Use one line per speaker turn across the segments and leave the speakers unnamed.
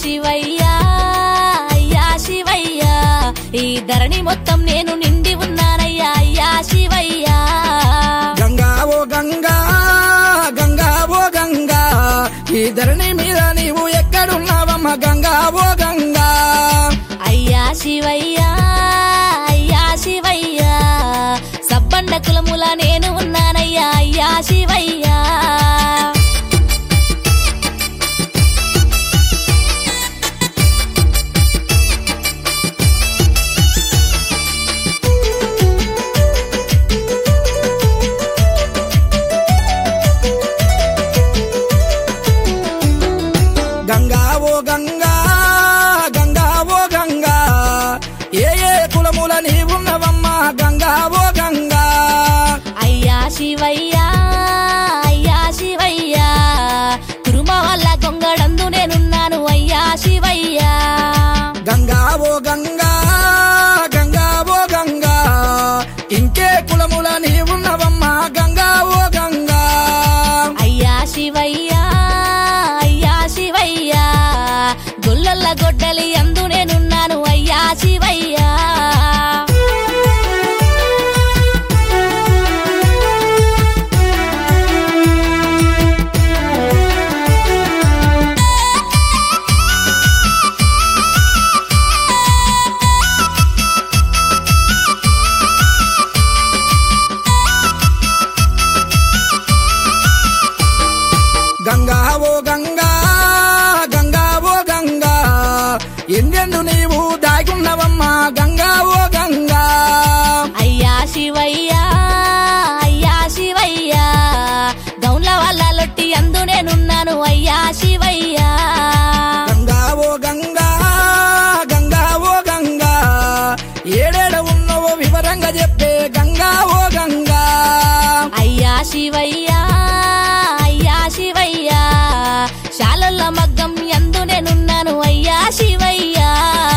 శివయ్యా అయ్యా శివయ్యా ఈ ధరణి మొత్తం నేను నిండి ఉన్నానయ్యా అయ్యా శివయ్యా
గంగా ఓ గంగా గంగా ఓ గంగా ఈ ధరణి మీద నీవు ఎక్కడున్నావమ్మ గంగా ఓ గంగా
అయ్యా శివయ్యా అయ్యా శివయ్యా సబ్బండ కులముల నేను ఉన్నానయ్యా అయ్యా శివయ్యా
గంగా ఓ గంగా గంగా ఓ గంగా ఏ ఏ కులముల నీవున్నవమ్మ గంగా ఓ గంగా
అయ్యా శివయ్యా అయ్యా శివయ్యా కురుమ వల్ల గొంగడందు నేనున్నాను అయ్యా శివయ్యా
గంగా ఓ గంగా గంగా ఓ గంగా ఇంకే కులముల నీవున్నవమ్మ గంగా ఓ గంగా
అయ్యా శివయ్యా అయ్యా శివయ్యా గొల్లల్ల గొడ్డలి అందు నేనున్నాను అయ్యా శివయ్యా
గంగా ఓ గంగా గంగా ఓ గంగా ఎందెందు నీవు దాగున్నవమ్మా గంగా ఓ గంగా
అయ్యా శివయ్యా అయ్యా శివయ్యా గౌన్ల వల్ల లొట్టి అందు నేనున్నాను అయ్యా శివయ్యా
గంగా ఓ గంగా గంగా ఓ గంగా ఏడేడ ఉన్నవో వివరంగా చెప్పే గంగా ఓ గంగా
అయ్యా శివయ్యా అయ్యా శివయ్యా శాలల్ల మగ్గం ఎందు నేనున్నాను అయ్యా శివయ్యా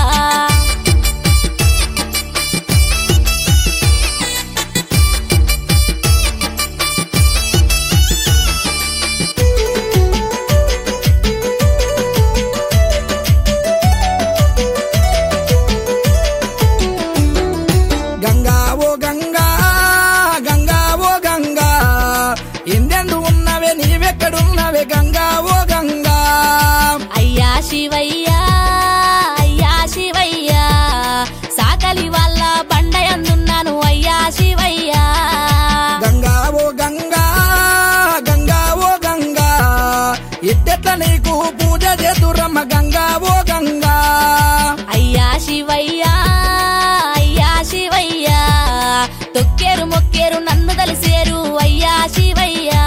గంగా ఓ గంగా గంగా ఓ గంగా ఎందెందు ఉన్నవే నీవెక్కడున్నవే గంగా ఓ గంగా
అయ్యా శివయ్యా అయ్యా శివయ్యా సాకలి వాళ్ళ బండ అందున్నాను అయ్యా శివయ్యా
గంగా ఓ గంగా గంగా ఓ గంగా ఎట్టెట్ల నీకు పూజ చేతురమ్మ గంగా ఓ గంగా
అయ్యా శివయ్యా అయ్యా శివయ్యా తొక్కేరు మొక్కేరు నన్ను కలిసేరు అయ్యా శివయ్యా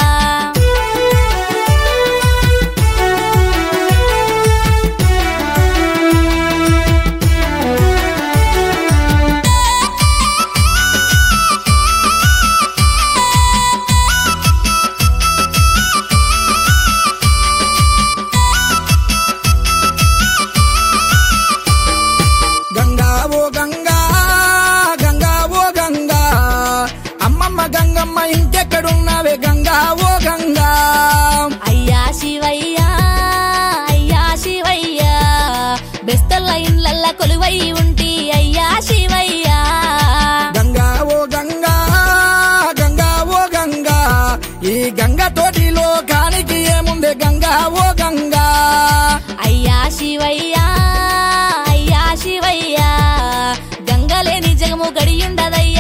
గంగా ఓ గంగా గంగా ఓ గంగా అమ్మమ్మ గంగమ్మ ఇంకెక్కడున్నావే గంగా ఓ గంగా
అయ్యా శివయ్యా అయ్యా శివయ్యా బెస్తల్ల ఇండ్లల్ల కొలువై ఉంటి అయ్యా శివయ్యా
గంగా ఓ గంగా గంగా ఓ గంగా ఈ గంగ తోటిలో కానికి ఏముంది గంగా ఓ గంగా
అయ్యా శివయ్యా అయ్యా శివయ్యా గంగలేని జగము గడియుండదయ్యా